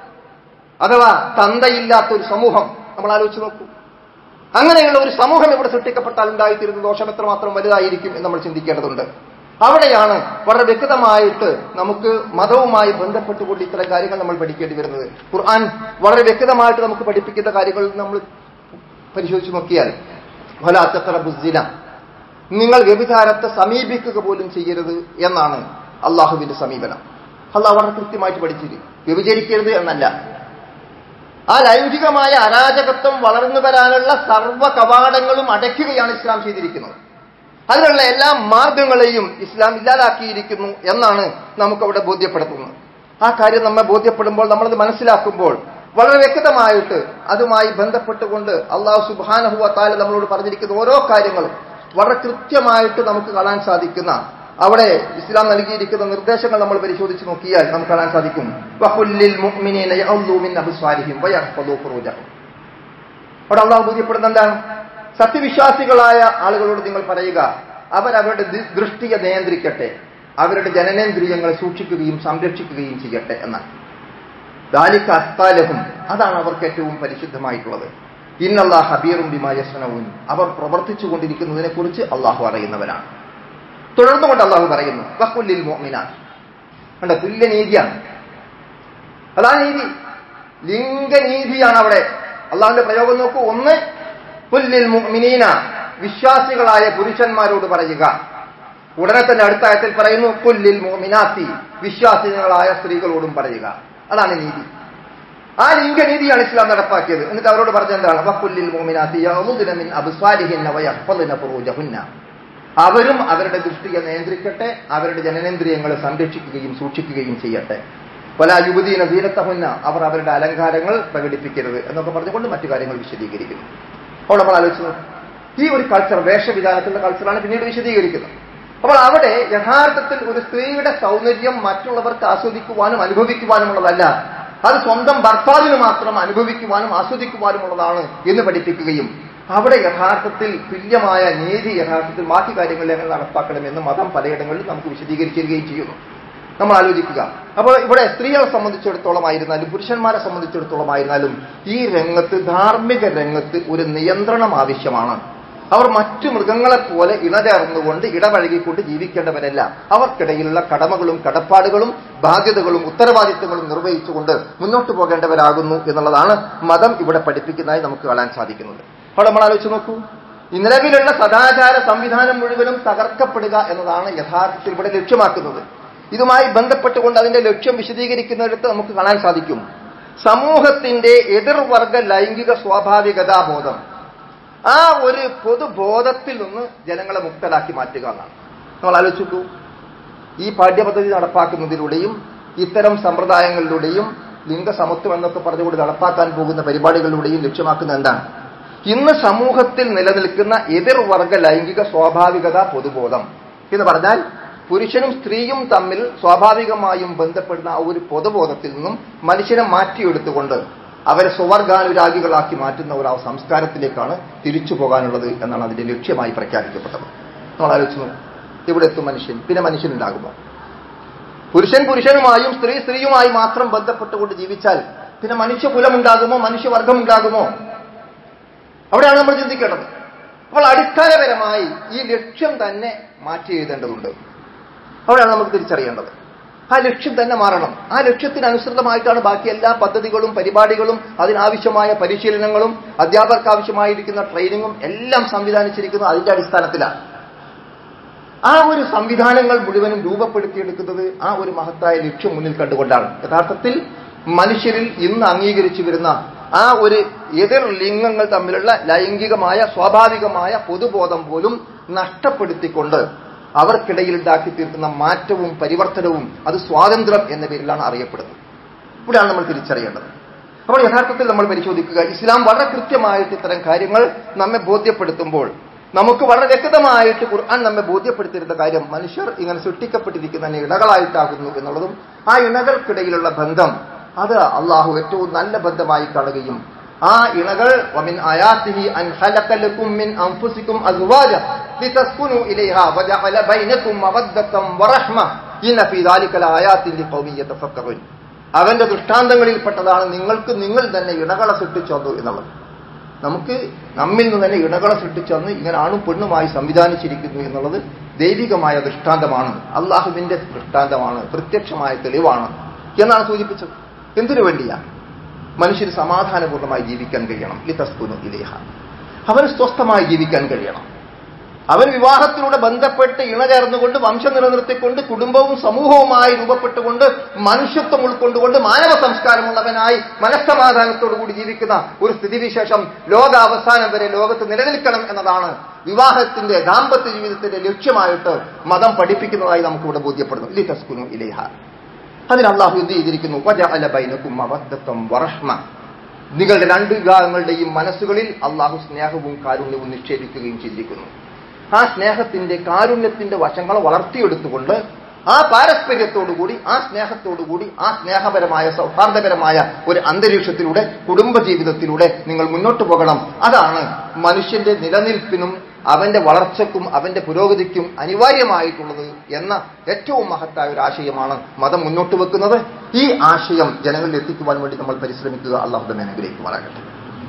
അഥവാ തന്തയില്ലാത്ത ഒരു സമൂഹം നമ്മൾ ആലോചിച്ച് നോക്കൂ അങ്ങനെയുള്ള ഒരു സമൂഹം ഇവിടെ സൃഷ്ടിക്കപ്പെട്ടാൽ ഉണ്ടായിത്തീരുന്ന ദോഷം എത്രമാത്രം വലുതായിരിക്കും എന്ന് നമ്മൾ ചിന്തിക്കേണ്ടതുണ്ട് അവിടെയാണ് വളരെ വ്യക്തമായിട്ട് നമുക്ക് മതവുമായി ബന്ധപ്പെട്ടുകൊണ്ട് ഇത്തരം കാര്യങ്ങൾ നമ്മൾ പഠിക്കേണ്ടി വരുന്നത് ഖുർആൻ വളരെ വ്യക്തമായിട്ട് നമുക്ക് പഠിപ്പിക്കുന്ന കാര്യങ്ങൾ നമ്മൾ പരിശോധിച്ച് നോക്കിയാൽ ഫലാത്തറബുസിന നിങ്ങൾ വ്യഭിചാരത്തെ സമീപിക്കുക പോലും ചെയ്യരുത് എന്നാണ് അള്ളാഹുവിന്റെ സമീപനം അള്ളാഹ് വളരെ കൃത്യമായിട്ട് പഠിച്ചിരിക്കും വ്യഭിചരിക്കരുത് എന്നല്ല ആ ലൈംഗികമായ അരാജകത്വം വളർന്നു വരാനുള്ള സർവ്വ കവാടങ്ങളും അടയ്ക്കുകയാണ് ഇസ്ലാം ചെയ്തിരിക്കുന്നത് അതിനുള്ള എല്ലാ മാർഗങ്ങളെയും ഇസ്ലാം ഇല്ലാതാക്കിയിരിക്കുന്നു എന്നാണ് നമുക്കവിടെ ബോധ്യപ്പെടുത്തുന്നത് ആ കാര്യം നമ്മെ ബോധ്യപ്പെടുമ്പോൾ നമ്മളത് മനസ്സിലാക്കുമ്പോൾ വളരെ വ്യക്തമായിട്ട് അതുമായി ബന്ധപ്പെട്ടുകൊണ്ട് അള്ളാഹു സുബാനഹുവത്താല് നമ്മളോട് പറഞ്ഞിരിക്കുന്ന ഓരോ കാര്യങ്ങളും വളരെ കൃത്യമായിട്ട് നമുക്ക് കാണാൻ സാധിക്കുന്ന അവിടെ ഇസ്ലാം നൽകിയിരിക്കുന്ന നിർദ്ദേശങ്ങൾ നമ്മൾ പരിശോധിച്ച് നോക്കിയാൽ നമുക്ക് കാണാൻ സാധിക്കും വഖുല്ലിൽ മുഅ്മിനീന യഗ്ളൂ മിൻ അബ്സാരിഹിം വയഹ്ഫദൂ ഫുറൂജഹും അവിടെ അള്ളാഹു ബോധ്യപ്പെടുന്ന എന്താണ് സത്യവിശ്വാസികളായ ആളുകളോട് നിങ്ങൾ പറയുക അവരവരുടെ ദി- ദൃഷ്ടിയെ നിയന്ത്രിക്കട്ടെ അവരുടെ ജനനേന്ദ്രിയങ്ങൾ സൂക്ഷിക്കുകയും സംരക്ഷിക്കുകയും ചെയ്യട്ടെ എന്നാണ് ദാലിക അസ്താലഹും അതാണ് അവർക്ക് ഏറ്റവും പരിശുദ്ധമായിട്ടുള്ളത് ഇന്നല്ലാ ഹബീറും ബിമായസ്വനവും അവർ പ്രവർത്തിച്ചു കൊണ്ടിരിക്കുന്നതിനെ കുറിച്ച് അള്ളാഹു അറിയുന്നവരാണ് തുടർന്നുകൊണ്ട് അള്ളാഹു പറയുന്നു വക്കുല്ലിൽ മോമിനാൻ കണ്ട തുല്യനീതിയാണ് അതാ നീതി ലിംഗനീതിയാണ് അവിടെ അള്ളാഹുന്റെ പ്രയോഗം നോക്കൂ ഒന്ന് പുല്ലിൽ മുഅ്മിനീന വിശ്വാസികളായ പുരുഷന്മാരോട് പറയുക ഉടനെ തന്നെ അടുത്ത ആയത്തിൽ പറയുന്നു പുല്ലിൽ മുഅ്മിനാത്തി വിശ്വാസികളായ സ്ത്രീകളോടും പറയുക അതാണ് നീതി ആ ലിംഗനീതിയാണ് ഇസ്ലാം നടപ്പാക്കിയത് എന്നിട്ട് അവരോട് പറഞ്ഞത് എന്താണ് വക്കുല്ലിൽ മുഅ്മിനാത്തി യഗ്ളുദ്ന മിൻ അബ്സാരിഹിന്ന വയഹ്ഫദ്ന ഫുറൂജഹുന്ന അവരും അവരുടെ ദൃഷ്ടിയെ നിയന്ത്രിക്കട്ടെ അവരുടെ ജനനേന്ദ്രിയങ്ങളെ സംരക്ഷിക്കുകയും സൂക്ഷിക്കുകയും ചെയ്യട്ടെ പല യുവതീന വീരത്തഹുന്ന അവർ അവരുടെ അലങ്കാരങ്ങൾ പ്രകടിപ്പിക്കരുത് എന്നൊക്കെ പറഞ്ഞുകൊണ്ട് മറ്റു കാര്യങ്ങൾ വിശദീകരിക്കുന്നു അപ്പോൾ നമ്മൾ ആലോചിച്ച് നോക്ക്. ഈ ഒരു കൾച്ചർ വേഷവിധാനത്തിലുള്ള കൾച്ചറാണ് പിന്നീട് വിശദീകരിക്കുന്നത് അപ്പോൾ അവിടെ യഥാർത്ഥത്തിൽ ഒരു സ്ത്രീയുടെ സൗന്ദര്യം മറ്റുള്ളവർക്ക് ആസ്വദിക്കുവാനും അനുഭവിക്കുവാനുമുള്ളതല്ല അത് സ്വന്തം ഭർത്താവിന് മാത്രം അനുഭവിക്കുവാനും ആസ്വദിക്കുവാനുമുള്ളതാണ് എന്ന് പഠിപ്പിക്കുകയും അവിടെ യഥാർത്ഥത്തിൽ തുല്യമായ നീതി യഥാർത്ഥത്തിൽ ബാക്കി കാര്യങ്ങളിൽ എങ്ങനെ നടപ്പാക്കണമെന്ന് മതം പലയിടങ്ങളിലും നമുക്ക് വിശദീകരിച്ചിരിക്കുകയും ചെയ്യുന്നു നമ്മൾ ആലോചിക്കുക അപ്പോൾ ഇവിടെ സ്ത്രീകളെ സംബന്ധിച്ചിടത്തോളം ആയിരുന്നാലും പുരുഷന്മാരെ സംബന്ധിച്ചിടത്തോളം ആയിരുന്നാലും ഈ രംഗത്ത് ധാർമ്മിക രംഗത്ത് ഒരു നിയന്ത്രണം ആവശ്യമാണ് അവർ മറ്റു മൃഗങ്ങളെ പോലെ ഇണചേർന്നുകൊണ്ട് ഇടപഴകിക്കൊണ്ട് ജീവിക്കേണ്ടവരല്ല അവർക്കിടയിലുള്ള കടമകളും കടപ്പാടുകളും ബാധ്യതകളും ഉത്തരവാദിത്തങ്ങളും നിർവഹിച്ചുകൊണ്ട് മുന്നോട്ട് പോകേണ്ടവരാകുന്നു എന്നുള്ളതാണ് മതം ഇവിടെ പഠിപ്പിക്കുന്നതായി നമുക്ക് കാണാൻ സാധിക്കുന്നത് അപ്പോൾ നമ്മൾ ആലോചിച്ച് നോക്കൂ ഈ നിലവിലുള്ള സദാചാര സംവിധാനം മുഴുവനും തകർക്കപ്പെടുക എന്നതാണ് യഥാർത്ഥത്തിൽ ഇവിടെ ലക്ഷ്യമാക്കുന്നത് ഇതുമായി ബന്ധപ്പെട്ടുകൊണ്ട് അതിന്റെ ലക്ഷ്യം വിശദീകരിക്കുന്നിടത്ത് നമുക്ക് കാണാൻ സാധിക്കും സമൂഹത്തിന്റെ എതിർവർഗ ലൈംഗിക സ്വാഭാവികതാബോധം ആ ഒരു പൊതുബോധത്തിൽ നിന്ന് ജനങ്ങളെ മുക്തരാക്കി മാറ്റുക എന്നാണ് നമ്മൾ ആലോചിച്ചു ഈ പാഠ്യപദ്ധതി നടപ്പാക്കുന്നതിലൂടെയും ഇത്തരം സമ്പ്രദായങ്ങളിലൂടെയും ലിംഗസമത്വം എന്നൊക്കെ പറഞ്ഞുകൊണ്ട് നടപ്പാക്കാൻ പോകുന്ന പരിപാടികളിലൂടെയും ലക്ഷ്യമാക്കുന്ന എന്താണ് ഇന്ന് സമൂഹത്തിൽ നിലനിൽക്കുന്ന എതിർവർഗ ലൈംഗിക സ്വാഭാവികത പൊതുബോധം എന്ന് പറഞ്ഞാൽ പുരുഷനും സ്ത്രീയും തമ്മിൽ സ്വാഭാവികമായും ബന്ധപ്പെടുന്ന ആ ഒരു പൊതുബോധത്തിൽ നിന്നും മനുഷ്യനെ മാറ്റിയെടുത്തുകൊണ്ട് അവരെ സ്വവർഗാനുരാഗികളാക്കി മാറ്റുന്ന ഒരു ആ സംസ്കാരത്തിലേക്കാണ് തിരിച്ചു പോകാനുള്ളത് എന്നാണ് അതിന്റെ ലക്ഷ്യമായി പ്രഖ്യാപിക്കപ്പെട്ടത് നമ്മൾ ആലോചിച്ചു നോക്കൂ. ഇവിടെ എത്തും മനുഷ്യൻ പിന്നെ മനുഷ്യനുണ്ടാകുമോ പുരുഷൻ പുരുഷനുമായും സ്ത്രീ സ്ത്രീയുമായി മാത്രം ബന്ധപ്പെട്ടുകൊണ്ട് ജീവിച്ചാൽ പിന്നെ മനുഷ്യകുലമുണ്ടാകുമോ മനുഷ്യവർഗമുണ്ടാകുമോ അവിടെയാണ് നമ്മൾ ചിന്തിക്കേണ്ടത് അപ്പോൾ അടിസ്ഥാനപരമായി ഈ ലക്ഷ്യം തന്നെ മാറ്റി എഴുതേണ്ടതുണ്ട് അവിടെയാണ് നമുക്ക് തിരിച്ചറിയേണ്ടത് ആ ലക്ഷ്യം തന്നെ മാറണം ആ ലക്ഷ്യത്തിനനുസൃതമായിട്ടാണ് ബാക്കി എല്ലാ പദ്ധതികളും പരിപാടികളും അതിനാവശ്യമായ പരിശീലനങ്ങളും അധ്യാപകർക്ക് ആവശ്യമായിരിക്കുന്ന ട്രെയിനിങ്ങും എല്ലാം സംവിധാനിച്ചിരിക്കുന്നത് അതിന്റെ അടിസ്ഥാനത്തിലാണ് ആ ഒരു സംവിധാനങ്ങൾ മുഴുവനും രൂപപ്പെടുത്തിയെടുക്കുന്നത് ആ ഒരു മഹത്തായ ലക്ഷ്യം മുന്നിൽ കണ്ടുകൊണ്ടാണ് യഥാർത്ഥത്തിൽ മനുഷ്യരിൽ ഇന്ന് അംഗീകരിച്ചു വരുന്ന ആ ഒരു എതിർ ലിംഗങ്ങൾ തമ്മിലുള്ള ലൈംഗികമായ സ്വാഭാവികമായ പൊതുബോധം പോലും നഷ്ടപ്പെടുത്തിക്കൊണ്ട് അവർക്കിടയിൽ ഉണ്ടാക്കി തീർക്കുന്ന മാറ്റവും പരിവർത്തനവും അത് സ്വാതന്ത്ര്യം എന്ന പേരിലാണ് അറിയപ്പെടുന്നത് ഇവിടെയാണ് നമ്മൾ തിരിച്ചറിയേണ്ടത് അപ്പോൾ യഥാർത്ഥത്തിൽ നമ്മൾ പരിശോധിക്കുക ഇസ്ലാം വളരെ കൃത്യമായിട്ട് ഇത്തരം കാര്യങ്ങൾ നമ്മെ ബോധ്യപ്പെടുത്തുമ്പോൾ നമുക്ക് വളരെ വ്യക്തമായിട്ട് ഖുർആൻ നമ്മെ ബോധ്യപ്പെടുത്തിയിരുന്ന കാര്യം മനുഷ്യർ ഇങ്ങനെ സൃഷ്ടിക്കപ്പെട്ടിരിക്കുന്ന ഇണകളായിട്ടാകുന്നു എന്നുള്ളതും ആ ഇണകൾക്കിടയിലുള്ള ബന്ധം അത് അള്ളാഹു ഏറ്റവും നല്ല ബന്ധമായി കാണുകയും ആ ഇണകൾ വമിൻ ആയാത്തിഹി അൻ ഖലഖ ലക്കും മിൻ അൻഫുസിക്കും അസ്വാജ ലിതസ്കുനു ഇലൈഹാ വജഅല ബൈനക്കും മവദ്ദത്തം വറഹ്മ ഇന്ന ഫീ ദാലിക ലആയാത്തിൻ ലിഖൗമിൻ യതഫക്കറുൻ അവന്റെ ദൃഷ്ടാന്തങ്ങളിൽപ്പെട്ടതാണ് നിങ്ങൾക്ക് നിങ്ങൾ തന്നെ ഇണകളെ സൃഷ്ടിച്ചു എന്നുള്ളത് നമുക്ക് നമ്മിൽ നിന്ന് തന്നെ ഇണകളെ സൃഷ്ടിച്ചെന്ന് ഇങ്ങനെ ആണും പെണ്ണുമായി സംവിധാനിച്ചിരിക്കുന്നു എന്നുള്ളത് ദൈവികമായ ദൃഷ്ടാന്തമാണ് അള്ളാഹുവിന്റെ ദൃഷ്ടാന്തമാണ് പ്രത്യക്ഷമായ തെളിവാണ് എന്നാണ് സൂചിപ്പിച്ചത് എന്തിനു വേണ്ടിയാ മനുഷ്യന് സമാധാനപൂർണ്ണമായി ജീവിക്കാൻ കഴിയണം ലിതസ്കുനു ഇലേഹ അവന് സ്വസ്ഥമായി ജീവിക്കാൻ കഴിയണം അവൻ വിവാഹത്തിലൂടെ ബന്ധപ്പെട്ട് ഇണചേർന്നുകൊണ്ട് വംശം നിലനിർത്തിക്കൊണ്ട് കുടുംബവും സമൂഹവുമായി രൂപപ്പെട്ടുകൊണ്ട് മനുഷ്യത്വം ഉൾക്കൊണ്ടുകൊണ്ട് മാനവ സംസ്കാരമുള്ളവനായി മനസ്സമാധാനത്തോടു കൂടി ജീവിക്കുന്ന ഒരു സ്ഥിതിവിശേഷം ലോക അവസാനം വരെ ലോകത്ത് നിലനിൽക്കണം എന്നതാണ് വിവാഹത്തിന്റെ ദാമ്പത്യ ജീവിതത്തിന്റെ ലക്ഷ്യമായിട്ട് മതം പഠിപ്പിക്കുന്നതായി നമുക്കിവിടെ ബോധ്യപ്പെടുന്നു ലി തസ്കുനു ഇലേഹ അതിന് അള്ളാഹു എന്ത് ചെയ്തിരിക്കുന്നു വജഅല ബൈനക്കും മവദ്ദത്തം വറഹ്മ നിങ്ങളുടെ രണ്ട് വിഭാഗങ്ങളുടെയും മനസ്സുകളിൽ അള്ളാഹു സ്നേഹവും കാരുണ്യവും നിക്ഷേപിക്കുകയും ചെയ്തിരിക്കുന്നു ആ സ്നേഹത്തിന്റെ കാരുണ്യത്തിന്റെ വശങ്ങൾ വളർത്തിയെടുത്തുകൊണ്ട് ആ പാരസ്പര്യത്തോടുകൂടി ആ സ്നേഹത്തോടുകൂടി ആ സ്നേഹപരമായ സൗഹാർദ്ദപരമായ ഒരു അന്തരീക്ഷത്തിലൂടെ കുടുംബജീവിതത്തിലൂടെ നിങ്ങൾ മുന്നോട്ട് പോകണം അതാണ് മനുഷ്യന്റെ നിലനിൽപ്പിനും അവന്റെ വളർച്ചയ്ക്കും അവന്റെ പുരോഗതിക്കും അനിവാര്യമായിട്ടുള്ളത് എന്ന ഏറ്റവും മഹത്തായ ഒരു ആശയമാണ് മതം മുന്നോട്ട് വെക്കുന്നത് ഈ ആശയം ജനങ്ങളിൽ എത്തിക്കുവാൻ വേണ്ടി നമ്മൾ പരിശ്രമിക്കുക അള്ളാഹു തന്നെ അനുഗ്രഹിക്കുമാറാകട്ടെ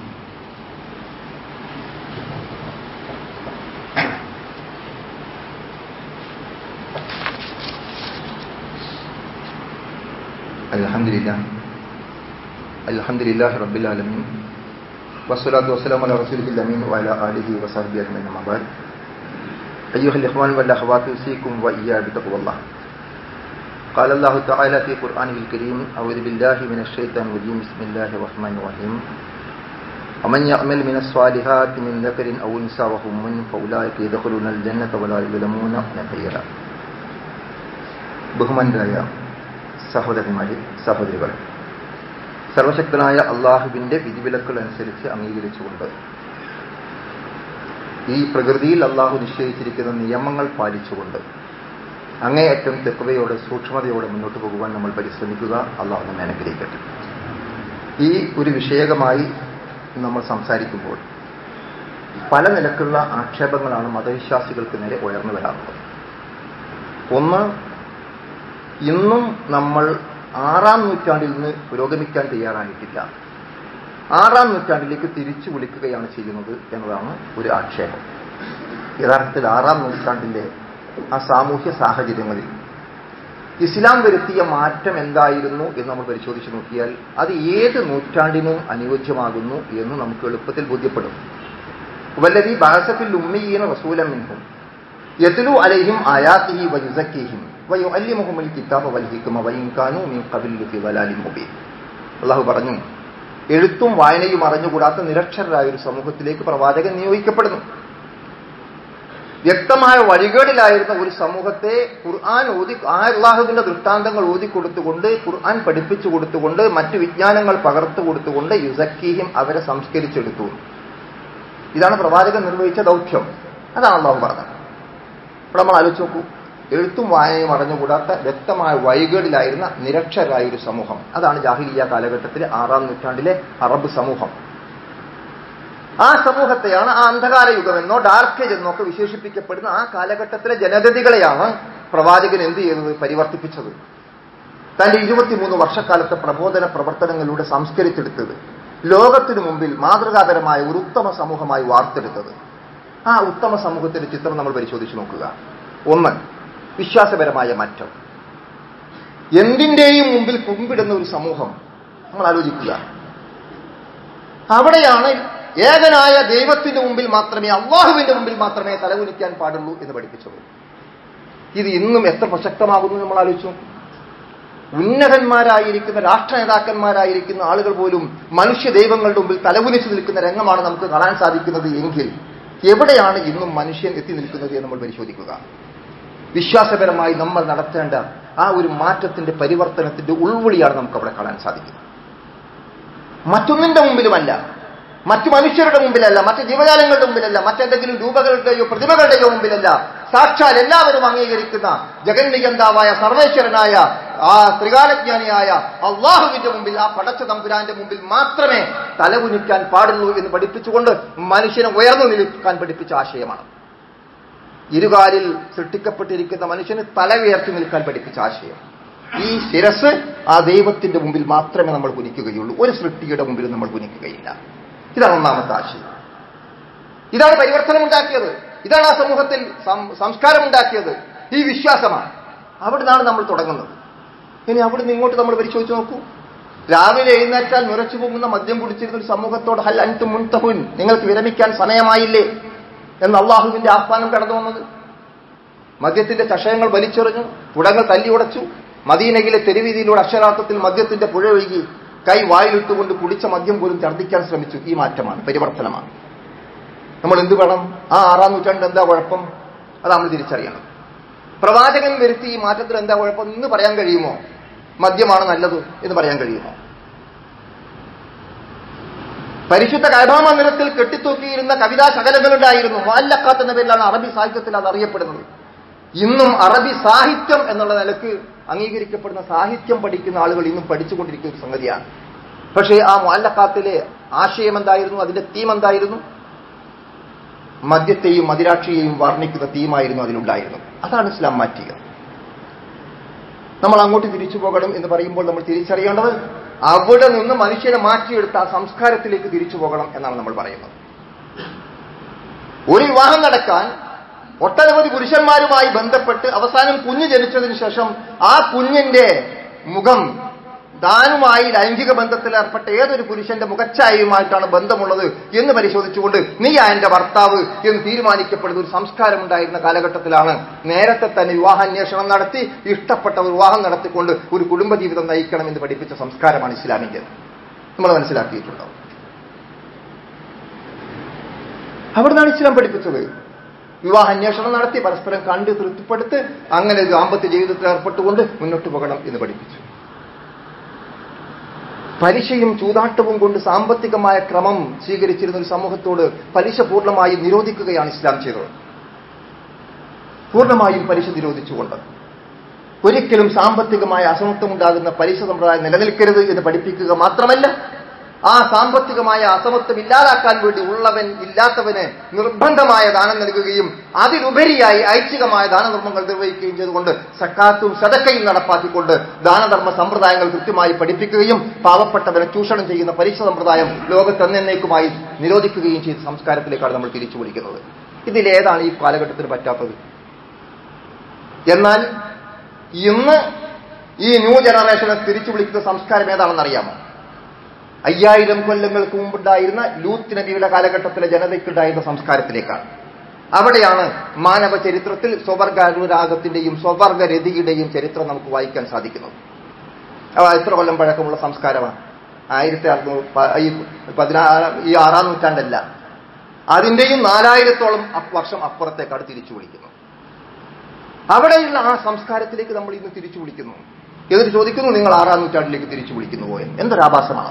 الحمد لله الحمد لله رب العالمين والصلاة والسلام على رسوله الأمين وعلى آله وصحبه أجمعين أما بعد أيها الإخوان والأخوات أوصيكم وإياي بتقوى الله قال الله تعالى في قرآنه الكريم أعوذ بالله من الشيطان الرجيم بسم الله الرحمن الرحيم ومن يعمل من الصالحات من ذكر أو أنثى وهم من فأولئك يدخلون الجنة ولا يظلمون نقيرا ബഹുമാനരായ സഹോദരന്മാരെ സഹോദരികൾ സർവശക്തനായ അള്ളാഹുവിന്റെ വിധിവിലക്കുകൾ അനുസരിച്ച് അംഗീകരിച്ചുകൊണ്ട് ഈ പ്രകൃതിയിൽ അള്ളാഹു നിശ്ചയിച്ചിരിക്കുന്ന നിയമങ്ങൾ പാലിച്ചുകൊണ്ട് അങ്ങേയറ്റം തെക്കുവയോടെ സൂക്ഷ്മതയോടെ മുന്നോട്ട് പോകുവാൻ നമ്മൾ പരിശ്രമിക്കുക അള്ളാഹു നമ്മെ അനുഗ്രഹിക്കട്ടെ ഈ ഒരു വിഷയകമായി നമ്മൾ സംസാരിക്കുമ്പോൾ പല നിലക്കുള്ള ആക്ഷേപങ്ങളാണ് മതവിശ്വാസികൾക്ക് നേരെ ഉയർന്നു വരാറുള്ളത് ഒന്ന് ഇന്നും നമ്മൾ ആറാം നൂറ്റാണ്ടിൽ നിന്ന് പുരോഗമിക്കാൻ തയ്യാറായിട്ടില്ല ആറാം നൂറ്റാണ്ടിലേക്ക് തിരിച്ചു വിളിക്കുകയാണ് ചെയ്യുന്നത് എന്നതാണ് ഒരു ആക്ഷേപം യഥാർത്ഥത്തിൽ ആറാം നൂറ്റാണ്ടിലെ ആ സാമൂഹ്യ സാഹചര്യങ്ങളിൽ ഇസ്ലാം വരുത്തിയ മാറ്റം എന്തായിരുന്നു എന്ന് നമ്മൾ പരിശോധിച്ച് നോക്കിയാൽ അത് ഏത് നൂറ്റാണ്ടിനും അനുയോജ്യമാകുന്നു എന്ന് നമുക്ക് എളുപ്പത്തിൽ ബോധ്യപ്പെടും വല്ലതി ബാസഫിൽ ഉമ്മീന റസൂലം മിൻഹും യത്ലു അലൈഹിം ആയാത്തിഹി വയുസക്കിഹിം വയുഅല്ലിമുഹുമുൽ കിതാബ വൽ ഹിക്മ വഇൻ കാനൂ മിൻ ഖബലി ഫി ദലാലിൻ മുബീൻ അല്ലാഹു പറഞ്ഞു എഴുത്തും വായനയും അറിഞ്ഞുകൂടാത്ത നിരക്ഷരരായ ഒരു സമൂഹത്തിലേക്ക് പ്രവാചകൻ നിയോഗിക്കപ്പെടുന്നു വ്യക്തമായ വഴികേടിലായിരുന്ന ഒരു സമൂഹത്തെ ഖുർആൻ ഓതി ആ അള്ളാഹുവിന്റെ ദൃഷ്ടാന്തങ്ങൾ ഓതിക്കൊടുത്തുകൊണ്ട് ഖുർആൻ പഠിപ്പിച്ചു കൊടുത്തുകൊണ്ട് മറ്റു വിജ്ഞാനങ്ങൾ പകർത്തു കൊടുത്തുകൊണ്ട് യുസക്കീഹിം അവരെ സംസ്കരിച്ചെടുത്തു ഇതാണ് പ്രവാചകൻ നിർവഹിച്ച ദൗത്യം അതാണ് അള്ളാഹു പറഞ്ഞത് അപ്പോൾ നമ്മൾ ആലോചിച്ച് നോക്കൂ എഴുത്തും വായനയും അറിഞ്ഞുകൂടാത്ത വ്യക്തമായ വൈകേടിലായിരുന്ന നിരക്ഷരായ ഒരു സമൂഹം അതാണ് ജാഹിലിയ കാലഘട്ടത്തിലെ ആറാം നൂറ്റാണ്ടിലെ അറബ് സമൂഹം ആ സമൂഹത്തെയാണ് ആ അന്ധകാര യുഗമെന്നോ ഡാർക്ക് ഏജ് എന്നോ ഒക്കെ വിശേഷിപ്പിക്കപ്പെടുന്ന ആ കാലഘട്ടത്തിലെ ജനഗതികളെയാണ് പ്രവാചകൻ എന്ത് ചെയ്തത് പരിവർത്തിപ്പിച്ചത് തന്റെ ഇരുപത്തിമൂന്ന് വർഷക്കാലത്തെ പ്രബോധന പ്രവർത്തനങ്ങളിലൂടെ സംസ്കരിച്ചെടുത്തത് ലോകത്തിനു മുമ്പിൽ മാതൃകാപരമായ ഒരു ഉത്തമ സമൂഹമായി വാർത്തെടുത്തത് ആ ഉത്തമ സമൂഹത്തിന്റെ ചിത്രം നമ്മൾ പരിശോധിച്ച് നോക്കുക ഒന്ന് വിശ്വാസപരമായ മാറ്റം എന്തിന്റെയും മുമ്പിൽ കുമ്പിടുന്ന ഒരു സമൂഹം നമ്മൾ ആലോചിക്കുക അവിടെയാണ് ഏകനായ ദൈവത്തിന്റെ മുമ്പിൽ മാത്രമേ അള്ളാഹുവിന്റെ മുമ്പിൽ മാത്രമേ തലകുനിക്കാൻ പാടുള്ളൂ എന്ന് പഠിപ്പിച്ചത് ഇത് ഇന്നും എത്ര പ്രസക്തമാകുന്നു നമ്മൾ ആലോചിച്ചു ഉന്നതന്മാരായിരിക്കുന്ന രാഷ്ട്ര നേതാക്കന്മാരായിരിക്കുന്ന ആളുകൾ പോലും മനുഷ്യ ദൈവങ്ങളുടെ മുമ്പിൽ തലകുനിച്ച് നിൽക്കുന്ന രംഗമാണ് നമുക്ക് കാണാൻ സാധിക്കുന്നത് എങ്കിൽ എവിടെയാണ് ഇന്നും മനുഷ്യൻ എത്തി നിൽക്കുന്നത് എന്ന് നമ്മൾ പരിശോധിക്കുക വിശ്വാസപരമായി നമ്മൾ നടത്തേണ്ട ആ ഒരു മാറ്റത്തിന്റെ പരിവർത്തനത്തിന്റെ ഉൾവിളിയാണ് നമുക്ക് അവിടെ കാണാൻ സാധിക്കുന്നത് മറ്റൊന്നിന്റെ മുമ്പിലുമല്ല മറ്റു മനുഷ്യരുടെ മുമ്പിലല്ല മറ്റ് ജീവജാലങ്ങളുടെ മുമ്പിലല്ല മറ്റെന്തെങ്കിലും രൂപകളുടെയോ പ്രതിമകളുടെയോ മുമ്പിലല്ല സാക്ഷാൽ എല്ലാവരും അംഗീകരിക്കുന്ന ജഗന്നികന്താവായ സർവേശ്വരനായ ആ ത്രികാലജ്ഞാനിയായ അള്ളാഹുവിന്റെ മുമ്പിൽ ആ പടച്ച തമ്പുരാന്റെ മുമ്പിൽ മാത്രമേ തലകുനിക്കാൻ പാടുള്ളൂ എന്ന് പഠിപ്പിച്ചുകൊണ്ട് മനുഷ്യനെ ഉയർന്നു നിൽക്കാൻ പഠിപ്പിച്ച ആശയമാണ് ഇരുകാലിൽ സൃഷ്ടിക്കപ്പെട്ടിരിക്കുന്ന മനുഷ്യന് തല ഉയർത്തി നിൽക്കാൻ പഠിപ്പിച്ച ആശയം ഈ ശിരസ് ആ ദൈവത്തിന്റെ മുമ്പിൽ മാത്രമേ നമ്മൾ കുനിക്കുകയുള്ളൂ ഒരു സൃഷ്ടിയുടെ മുമ്പിൽ നമ്മൾ കുനിക്കുകയില്ല ഇതാണ് ഒന്നാമത്തെ ആശയം ഇതാണ് പരിവർത്തനം ഉണ്ടാക്കിയത് ഇതാണ് ആ സമൂഹത്തിൽ സംസ്കാരം ഉണ്ടാക്കിയത് ഈ വിശ്വാസമാണ് അവിടുന്നാണ് നമ്മൾ തുടങ്ങുന്നത് ഇനി അവിടുന്ന് ഇങ്ങോട്ട് നമ്മൾ പരിശോധിച്ച് നോക്കൂ രാവിലെ എഴുന്നേറ്റാൽ നിറച്ചു പോകുന്ന മദ്യം കുടിച്ചിരുന്ന ഒരു സമൂഹത്തോട് ഹൽ അൻതു മുൻതഹുൻ നിങ്ങൾക്ക് വിരമിക്കാൻ സമയമായില്ലേ എന്ന് അള്ളാഹുവിന്റെ ആഹ്വാനം കടന്നു വന്നത് മദ്യത്തിന്റെ ചഷയങ്ങൾ വലിച്ചെറിഞ്ഞു പുടങ്ങൾ തല്ലി ഉടച്ചു മദീനയിലെ തെരുവീതിയിലൂടെ അക്ഷരാർത്ഥത്തിൽ മദ്യത്തിന്റെ പുഴ ഒഴുകി കൈ വായിലിട്ടുകൊണ്ട് കുടിച്ച മദ്യം പോലും ഛർദ്ദിക്കാൻ ശ്രമിച്ചു ഈ മാറ്റമാണ് പരിവർത്തനമാണ് നമ്മൾ എന്ത് വേണം ആ ആറാം നൂറ്റാണ്ട് എന്താ കുഴപ്പം അത് നമ്മൾ തിരിച്ചറിയണം പ്രവാചകൻ വരുത്തി ഈ മാറ്റത്തിൽ എന്താ കുഴപ്പം ഇന്ന് പറയാൻ കഴിയുമോ മദ്യമാണ് നല്ലത് എന്ന് പറയാൻ കഴിയുമോ പരിശുദ്ധ കൈബാ മന്ദിരത്തിൽ കെട്ടിത്തൂക്കിയിരുന്ന കവിതാ ശകലങ്ങളുണ്ടായിരുന്നു മുഅല്ലഖാത്ത് എന്ന പേരിലാണ് അറബി സാഹിത്യത്തിൽ അത് അറിയപ്പെടുന്നത് ഇന്നും അറബി സാഹിത്യം എന്നുള്ള നിലക്ക് അംഗീകരിക്കപ്പെടുന്ന സാഹിത്യം പഠിക്കുന്ന ആളുകൾ ഇന്നും പഠിച്ചുകൊണ്ടിരിക്കുന്ന ഒരു സംഗതിയാണ് പക്ഷേ ആ മുഅല്ലഖാത്തിലെ ആശയം എന്തായിരുന്നു അതിന്റെ തീം എന്തായിരുന്നു മദ്യത്തെയും മദിരാക്ഷിയെയും വർണ്ണിക്കുന്ന തീമായിരുന്നു അതിലുണ്ടായിരുന്നത് അതാണ് ഇസ്ലാം മാറ്റിയത് നമ്മൾ അങ്ങോട്ട് തിരിച്ചു പോകണം എന്ന് പറയുമ്പോൾ നമ്മൾ തിരിച്ചറിയേണ്ടത് അവിടെ നിന്ന് മനുഷ്യനെ മാറ്റിയെടുത്ത ആ സംസ്കാരത്തിലേക്ക് തിരിച്ചു പോകണം എന്നാണ് നമ്മൾ പറയുന്നത് ഒരു വിവാഹം നടക്കാൻ ഒട്ടനവധി പുരുഷന്മാരുമായി ബന്ധപ്പെട്ട് അവസാനം കുഞ്ഞ് ജനിച്ചതിന് ശേഷം ആ കുഞ്ഞിന്റെ മുഖം താനുമായി ലൈംഗിക ബന്ധത്തിൽ ഏർപ്പെട്ട ഏതൊരു പുരുഷന്റെ മുഖച്ഛായയുമായിട്ടാണ് ബന്ധമുള്ളത് എന്ന് പരിശോധിച്ചുകൊണ്ട് നീ എന്റെ ഭർത്താവ് എന്ന് തീരുമാനിക്കപ്പെടുന്ന ഒരു സംസ്കാരം ഉണ്ടായിരുന്ന കാലഘട്ടത്തിലാണ് നേരത്തെ തന്നെ വിവാഹാന്വേഷണം നടത്തി ഇഷ്ടപ്പെട്ട ഒരു വിവാഹം നടത്തിക്കൊണ്ട് ഒരു കുടുംബജീവിതം നയിക്കണം എന്ന് പഠിപ്പിച്ച സംസ്കാരമാണ് ഇസ്ലാമിന്റെ നമ്മൾ മനസ്സിലാക്കിയിട്ടുണ്ടോ അവിടുന്നാണ് ഇസ്ലാം പഠിപ്പിച്ചത് വിവാഹ അന്വേഷണം നടത്തി പരസ്പരം കണ്ട് തൃപ്തിപ്പെടുത്ത് അങ്ങനെ ദാമ്പത്യ ജീവിതത്തിൽ ഏർപ്പെട്ടുകൊണ്ട് മുന്നോട്ട് പോകണം എന്ന് പഠിപ്പിച്ചു പലിശയും ചൂതാട്ടവും കൊണ്ട് സാമ്പത്തികമായ ക്രമം സ്വീകരിച്ചിരുന്ന ഒരു സമൂഹത്തോട് പലിശ പൂർണ്ണമായി നിരോധിക്കുകയാണ് ഇസ്ലാം ചെയ്തത് പൂർണ്ണമായും പലിശ നിരോധിച്ചുകൊണ്ട് ഒരിക്കലും സാമ്പത്തികമായ അസമത്വം ഉണ്ടാകുന്ന പലിശ സമ്പ്രദായം നിലനിൽക്കരുത് എന്ന് പഠിപ്പിക്കുക മാത്രമല്ല ആ സാമ്പത്തികമായ അസമത്വം ഇല്ലാതാക്കാൻ വേണ്ടി ഉള്ളവൻ ഇല്ലാത്തവന് നിർബന്ധമായ ദാനം നൽകുകയും അതിലുപരിയായി ഐച്ഛികമായ ദാനധർമ്മങ്ങൾ നിർവഹിക്കുകയും ചെയ്തുകൊണ്ട് സക്കാത്തും സദക്കയും നടപ്പാക്കിക്കൊണ്ട് ദാനധർമ്മ സമ്പ്രദായങ്ങൾ കൃത്യമായി പഠിപ്പിക്കുകയും പാവപ്പെട്ടവനെ ചൂഷണം ചെയ്യുന്ന പരീക്ഷ സമ്പ്രദായം ലോകത്തെന്നേക്കുമായി നിരോധിക്കുകയും ചെയ്ത സംസ്കാരത്തിലേക്കാണ് നമ്മൾ തിരിച്ചു വിളിക്കുന്നത് ഇതിലേതാണ് ഈ കാലഘട്ടത്തിന് പറ്റാത്തത് എന്നാൽ ഇന്ന് ഈ ന്യൂ ജനറേഷനെ തിരിച്ചു വിളിക്കുന്ന സംസ്കാരം ഏതാണെന്ന് അറിയാമോ അയ്യായിരം കൊല്ലങ്ങൾക്ക് മുമ്പുണ്ടായിരുന്ന ലൂത്ത് നബിയുടെ കാലഘട്ടത്തിലെ ജനതയ്ക്കുണ്ടായിരുന്ന സംസ്കാരത്തിലേക്കാണ് അവിടെയാണ് മാനവ ചരിത്രത്തിൽ സ്വവർഗാനുരാഗത്തിന്റെയും സ്വവർഗരതിയുടെയും ചരിത്രം നമുക്ക് വായിക്കാൻ സാധിക്കുന്നത് അവ എത്ര കൊല്ലം പഴക്കമുള്ള സംസ്കാരമാണ് ആയിരത്തി അറുന്നൂറ് പ- ഈ പതിനാറ് ഈ ആറാം നൂറ്റാണ്ടല്ല അതിന്റെയും നാലായിരത്തോളം അ- വർഷം അപ്പുറത്തേക്കാണ് തിരിച്ചു വിളിക്കുന്നത് അവിടെയുള്ള ആ സംസ്കാരത്തിലേക്ക് നമ്മൾ ഇന്ന് തിരിച്ചു വിളിക്കുന്നു എന്നിട്ട് ചോദിക്കുന്നു നിങ്ങൾ ആറാം നൂറ്റാണ്ടിലേക്ക് തിരിച്ചു വിളിക്കുന്നുവോ എന്ന് എന്തൊരു ആഭാസമാണ്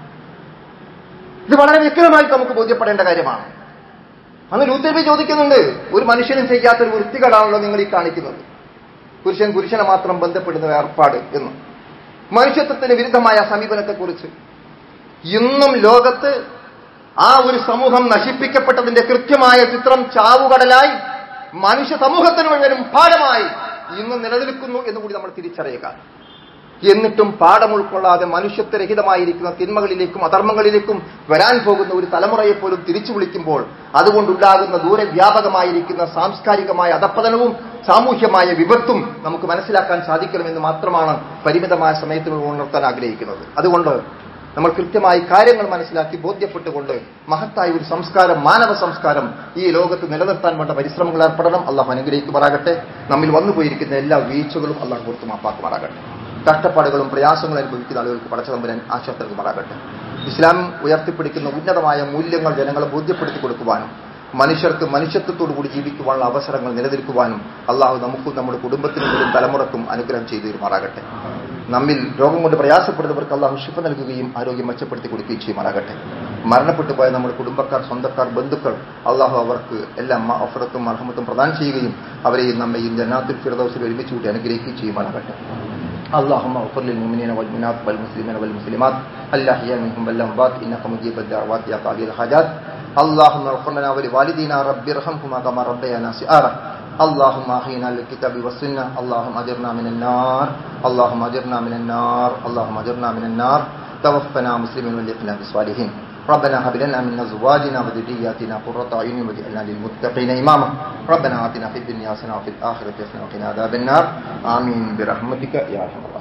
ഇത് വളരെ വ്യക്തമായിട്ട് നമുക്ക് ബോധ്യപ്പെടേണ്ട കാര്യമാണ് അന്ന് ലൂത്തബി ചോദിക്കുന്നുണ്ട് ഒരു മനുഷ്യനും ചെയ്യാത്തൊരു വൃത്തികളാണല്ലോ നിങ്ങൾ ഈ കാണിക്കുന്നത് പുരുഷൻ പുരുഷനെ മാത്രം ബന്ധപ്പെടുന്ന ഏർപ്പാട് എന്ന് മനുഷ്യത്വത്തിന് വിരുദ്ധമായ സമീപനത്തെക്കുറിച്ച് ഇന്നും ലോകത്ത് ആ ഒരു സമൂഹം നശിപ്പിക്കപ്പെട്ടതിന്റെ കൃത്യമായ ചിത്രം ചാവുകടലായി മനുഷ്യ സമൂഹത്തിന് മുഴുവനും പാഠമായി ഇന്ന് നിലനിൽക്കുന്നു എന്ന് കൂടി നമ്മൾ തിരിച്ചറിയുക എന്നിട്ടും പാഠം ഉൾക്കൊള്ളാതെ മനുഷ്യത്വരഹിതമായിരിക്കുന്ന തിന്മകളിലേക്കും അധർമ്മങ്ങളിലേക്കും വരാൻ പോകുന്ന ഒരു തലമുറയെ പോലും തിരിച്ചു വിളിക്കുമ്പോൾ അതുകൊണ്ടുണ്ടാകുന്ന ദൂരവ്യാപകമായിരിക്കുന്ന സാംസ്കാരികമായ അധപ്പതനവും സാമൂഹ്യമായ വിപത്തും നമുക്ക് മനസ്സിലാക്കാൻ സാധിക്കണമെന്ന് മാത്രമാണ് പരിമിതമായ സമയത്തിന് ഉണർത്താൻ ആഗ്രഹിക്കുന്നത് അതുകൊണ്ട് നമ്മൾ കൃത്യമായി കാര്യങ്ങൾ മനസ്സിലാക്കി ബോധ്യപ്പെട്ടുകൊണ്ട് മഹത്തായ ഒരു സംസ്കാരം മാനവ സംസ്കാരം ഈ ലോകത്ത് നിലനിർത്താൻ വേണ്ട പരിശ്രമങ്ങൾ ഏർപ്പെടണം അള്ളാഹു അനുഗ്രഹിക്കുമാറാകട്ടെ നമ്മിൽ വന്നുപോയിരിക്കുന്ന എല്ലാ വീഴ്ചകളും അള്ളാഹു പുറത്തു മാപ്പാക്കുമാറാകട്ടെ കഷ്ടപ്പാടുകളും പ്രയാസങ്ങളും അനുഭവിക്കുന്ന ആളുകൾക്ക് പടച്ചതമ്പരൻ ആശ്വാസം നൽകുമാറാകട്ടെ ഇസ്ലാം ഉയർത്തിപ്പിടിക്കുന്ന ഉന്നതമായ മൂല്യങ്ങൾ ജനങ്ങളെ ബോധ്യപ്പെടുത്തി കൊടുക്കുവാനും മനുഷ്യർക്ക് മനുഷ്യത്വത്തോടു കൂടി ജീവിക്കുവാനുള്ള അവസരങ്ങൾ നിലനിൽക്കുവാനും അള്ളാഹു നമുക്കും നമ്മുടെ കുടുംബത്തിനും വരും തലമുറക്കും അനുഗ്രഹം ചെയ്തു തരുമാറാകട്ടെ നമ്മിൽ രോഗം കൊണ്ട് പ്രയാസപ്പെടുന്നവർക്ക് അള്ളാഹു ശിഫ നൽകുകയും ആരോഗ്യം മെച്ചപ്പെടുത്തി കൊടുക്കുകയും ചെയ്യുമാറാകട്ടെ മരണപ്പെട്ടു പോയ നമ്മുടെ കുടുംബക്കാർ സ്വന്തക്കാർ ബന്ധുക്കൾ അള്ളാഹു അവർക്ക് എല്ലാം അഫറത്തും അർഹമത്തും പ്രദാനം ചെയ്യുകയും അവരെയും നമ്മയും ജന്നാത്തുൽ ഫിറദൗസിൽ ഒരുമിച്ച് കൂട്ടി അനുഗ്രഹിക്കുകയും ചെയ്യുമാറാകട്ടെ اللهم اغفر للمؤمنين والمؤمنات والمسلمين والمسلمات الاحياء منهم والاموات انك مجيب الدعوات يا قاضي الحاجات اللهم اغفر لنا ولوالدينا رب ارحمهما كما ربيانا صغارا اللهم احينا للكتاب والسنه اللهم اجرنا من النار اللهم اجرنا من النار اللهم اجرنا من النار توفنا مسلمين والحقنا بالصالحين ربنا هب لنا من ازواجنا وذرياتنا قرة اعين واجعلنا للمتقين اماما ربنا اتنا في الدنيا حسنه وفي الاخره حسنه وقنا عذاب النار امين برحمتك يا ارحم الراحمين